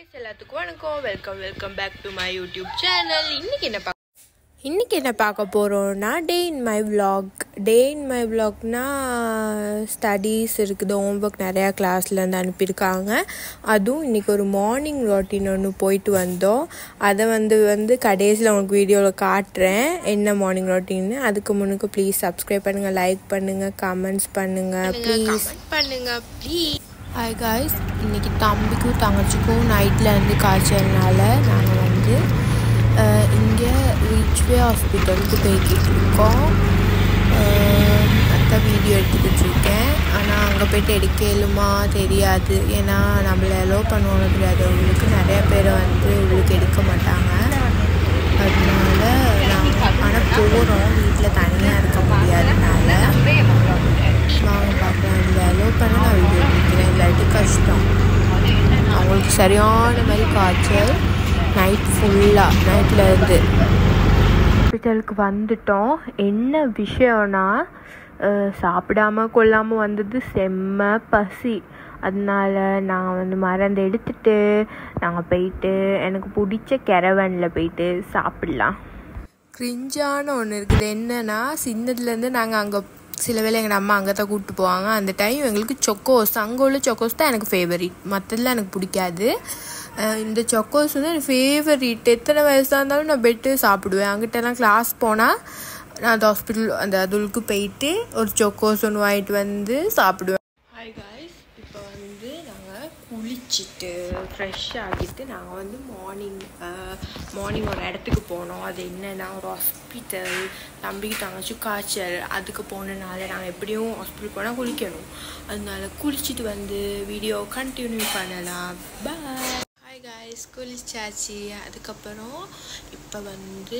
guys எல்லாத்துக்கும் வணக்கம் welcome welcome back to my YouTube channel இன்னைக்கு என்ன பார்க்க இன்றைக்கி என்ன பார்க்க போகிறோன்னா day in my vlog day in my vlogனா ஸ்டடீஸ் இருக்குது ஹோம்ஒர்க் நிறையா கிளாஸ்லேருந்து அனுப்பியிருக்காங்க அதுவும் இன்றைக்கி ஒரு மார்னிங் ரொட்டீன் ஒன்று போயிட்டு வந்தோம் அதை வந்து வந்து கடைசியில் உங்களுக்கு வீடியோவில் காட்டுறேன் என்ன மார்னிங் ரொட்டீன்னு அதுக்கு முன்னுக்கு ப்ளீஸ் சப்ஸ்கிரைப் பண்ணுங்கள் லைக் பண்ணுங்கள் கமெண்ட்ஸ் பண்ணுங்கள் ப்ளீஸ் பண்ணுங்கள் ப்ளீஸ் ஹாய் காய்ஸ் இன்றைக்கி தம்பிக்கும் தங்கச்சிக்கும் நைட்டில் இருந்து காய்ச்சல்னால நாங்கள் வந்து இங்கே ரீச்வே ஹாஸ்பிட்டலுக்கு போய்கிட்டு இருக்கோம் அதான் வீடியோ எடுத்துக்கிட்டு இருக்கேன் ஆனால் அங்கே போய்ட்டு எடுக்க இயலுமா தெரியாது ஏன்னா நம்மளை அலோவ் பண்ணுவாங்க தெரியாதவங்களுக்கு நிறைய பேர் வந்து இவங்களுக்கு எடுக்க மாட்டாங்க அதனால நாங்கள் ஆனால் போகிறோம் வீட்டில் தனியாக இருக்க முடியாதனால வாங்க பார்க்கலாம் இதில் அலோவ் பண்ண நான் வீடியோ எடுக்கிறேன் இல்லாட்டி கஷ்டம் அவங்களுக்கு சரியான மாதிரி காய்ச்சல் நைட் ஃபுல்லாக நைட்டில் இருந்து ஹாஸ்பிட்டலுக்கு வந்துட்டோம் என்ன விஷயம்னா அஹ், சாப்பிடாம கொள்ளாமல் வந்தது செம்ம பசி அதனால நான் வந்து மறந்து எடுத்துட்டு நாங்கள் போயிட்டு எனக்கு பிடிச்ச கெரவனில் போயிட்டு சாப்பிட்லாம் கிரிஞ்சான ஒன்று இருக்குது என்னன்னா சின்னதுலேருந்து நாங்கள் அங்கே சில வேளை எங்கள் அம்மா அங்கே தான் கூப்பிட்டு போவாங்க அந்த டைம் எங்களுக்கு சொக்கோஸ் அங்கே உள்ள சொக்கோஸ் தான் எனக்கு ஃபேவரிட் மற்றதுலாம் எனக்கு பிடிக்காது அஹ் இந்த சொக்கோஸ் வந்து எனக்கு ஃபேவரிட் எத்தனை வயசாக இருந்தாலும் நான் பெட்டு சாப்பிடுவேன் அங்கிட்டலாம் கிளாஸ் போனால் நான் அந்த ஹாஸ்பிட்டல் அந்த அதுக்கு போயிட்டு ஒரு சொக்கோஸ் ஒன்று வாங்கிட்டு வந்து சாப்பிடுவேன் ஹாய் காய்ஸ் இப்போ வந்து நாங்கள் குளிச்சுட்டு ஃப்ரெஷ் ஆகிட்டு நாங்கள் வந்து மார்னிங் மார்னிங் ஒரு இடத்துக்கு போனோம் அது என்னன்னா ஒரு ஹாஸ்பிட்டல் தம்பிக்கு தங்கச்சி காய்ச்சல் அதுக்கு போனனால நாங்கள் எப்படியும் ஹாஸ்பிட்டல் போனால் குளிக்கணும் அதனால குளிச்சுட்டு வந்து வீடியோ கண்டினியூ பண்ணலாம் பாய் ஹாய் காய்ஸ் குளிச்சாச்சு அதுக்கப்புறம் இப்போ வந்து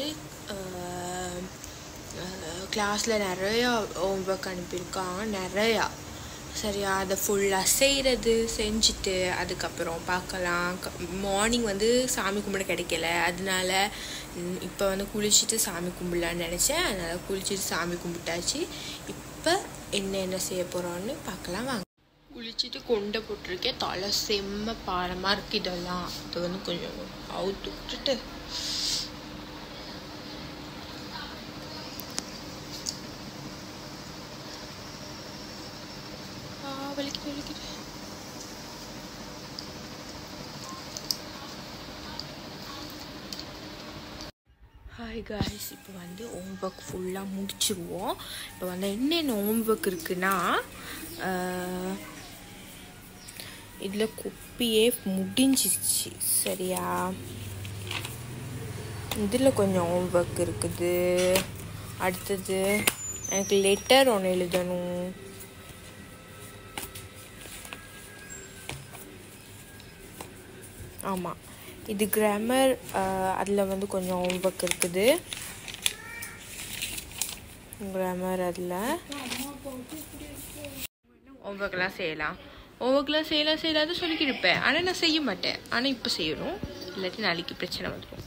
கிளாஸில் நிறையா ஹோம்ஒர்க் அனுப்பியிருக்காங்க நிறையா சரியா அதை ஃபுல்லாக செய்கிறது செஞ்சுட்டு அதுக்கப்புறம் பார்க்கலாம் மார்னிங் வந்து சாமி கும்பிட கிடைக்கல அதனால ம், இப்போ வந்து குளிச்சுட்டு சாமி கும்பிடலான்னு நினச்சேன் அதனால் குளிச்சுட்டு சாமி கும்பிட்டாச்சு இப்போ என்ன என்ன செய்ய போகிறோன்னு பார்க்கலாம் வாங்க குளிச்சுட்டு கொண்டை போட்டிருக்கேன் தலை செம்ம பாரமாக இருக்குது இதெல்லாம் அது வந்து கொஞ்சம் அவுத்து விட்டுட்டு ஆ, வலிக்குது வலிக்குது ஹாய் காய்ஸ் இப்போ வந்து ஹோம்ஒர்க் ஃபுல்லாக முடிச்சிருவோம் இப்போ வந்து என்னென்ன ஹோம்ஒர்க் இருக்குன்னா இதில் குப்பியே முடிஞ்சிருச்சு சரியா இதில் கொஞ்சம் ஹோம்ஒர்க் இருக்குது அடுத்தது எனக்கு லெட்டர் ஒன்று எழுதணும் ஆமாம் இது கிராமர் அதில் வந்து கொஞ்சம் ஹோம்ஒர்க் இருக்குது கிராமர் அதில் ஹோம்ஒர்க்லாம் செய்யலாம் ஹோம்ஒர்க்லாம் செய்யலாம் செய்யலாத சொல்லிக்கிட்டு இருப்பேன் ஆனால் நான் செய்ய மாட்டேன் ஆனால் இப்போ செய்யணும் இல்லாட்டி நாளைக்கு பிரச்சனை வந்துடும்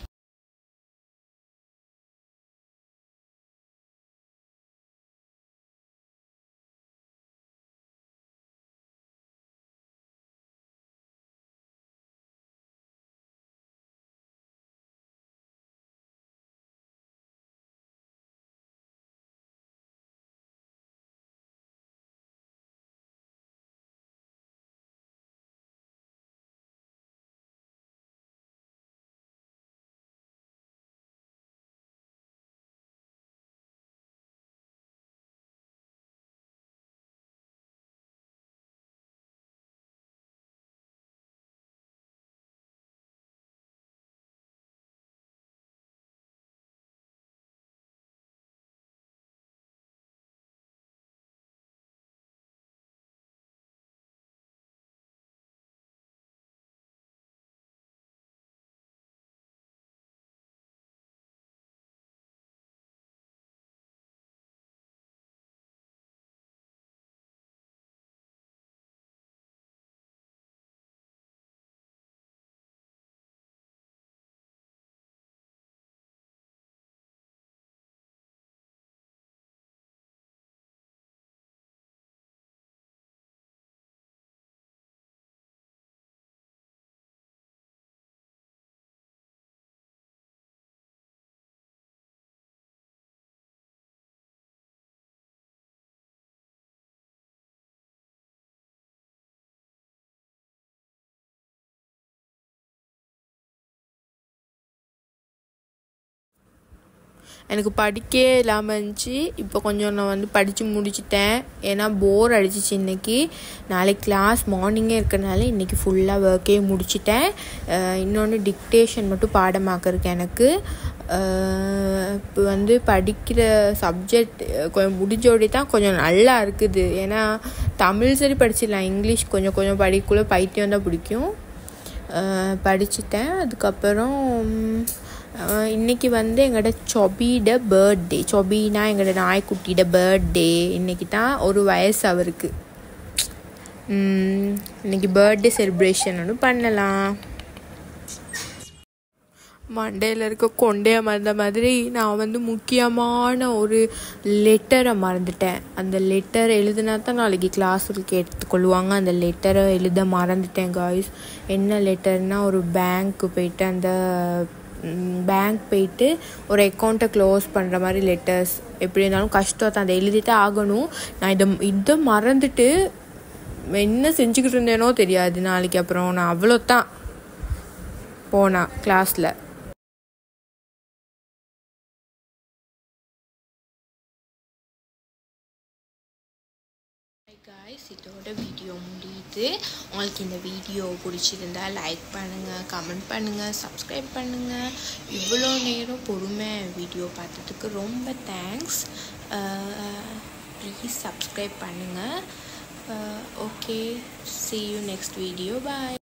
எனக்கு படிக்கவே இல்லாமல் இருந்துச்சு இப்போ கொஞ்சம் நான் வந்து படித்து முடிச்சிட்டேன் ஏன்னா போர் அடிச்சிச்சு இன்றைக்கி நாளைக்கு கிளாஸ் மார்னிங்கே இருக்கிறனால இன்றைக்கி ஃபுல்லாக ஒர்க்கே முடிச்சிட்டேன் இன்னொன்று டிக்டேஷன் மட்டும் பாடமாக்க இருக்கு எனக்கு இப்போ வந்து படிக்கிற சப்ஜெக்ட் கொஞ்சம் முடிஞ்சோடி தான் கொஞ்சம் நல்லா இருக்குது ஏன்னா தமிழ் சரி படிச்சிடலாம் இங்கிலீஷ் கொஞ்சம் கொஞ்சம் படிக்கக்குள்ள பைத்தியம் தான் பிடிக்கும் படிச்சுட்டேன் அதுக்கப்புறம் இன்றைக்கி வந்து எங்களோட சொபியோட பர்த்டே சொபினா எங்களோட நாய்க்குட்டியோட பர்த்டே இன்றைக்கி தான் ஒரு வயசு அவருக்கு இன்றைக்கி பர்த்டே செலிப்ரேஷன் ஒன்று பண்ணலாம் மண்டேயில் இருக்க கொண்டைய மறந்த மாதிரி நான் வந்து முக்கியமான ஒரு லெட்டரை மறந்துட்டேன் அந்த லெட்டர் எழுதுனா தான் நாளைக்கு கிளாஸுக்கு எடுத்துக்கொள்வாங்க அந்த லெட்டரை எழுத மறந்துட்டேன் காய்ஸ் என்ன லெட்டர்னால் ஒரு பேங்க்கு போயிட்டு அந்த பேங்க் போயிட்டு ஒரு அக்கௌண்ட்டை க்ளோஸ் பண்ணுற மாதிரி லெட்டர்ஸ் எப்படி இருந்தாலும் கஷ்டம் தான் அதை எழுதிட்டு ஆகணும் நான் இதை இதை மறந்துட்டு என்ன செஞ்சுக்கிட்டு இருந்தேனோ தெரியாது நாளைக்கு அப்புறம் நான் அவ்வளோ தான் போனேன் கிளாஸில் காய்ஸ் இதோட வீடியோ முடியுது உங்களுக்கு இந்த வீடியோ பிடிச்சிருந்தா லைக் பண்ணுங்கள் கமெண்ட் பண்ணுங்கள் சப்ஸ்கிரைப் பண்ணுங்கள் இவ்வளோ நேரம் பொறுமை வீடியோ பார்த்ததுக்கு ரொம்ப தேங்க்ஸ் ப்ளீஸ் சப்ஸ்கிரைப் பண்ணுங்கள் okay see you next video bye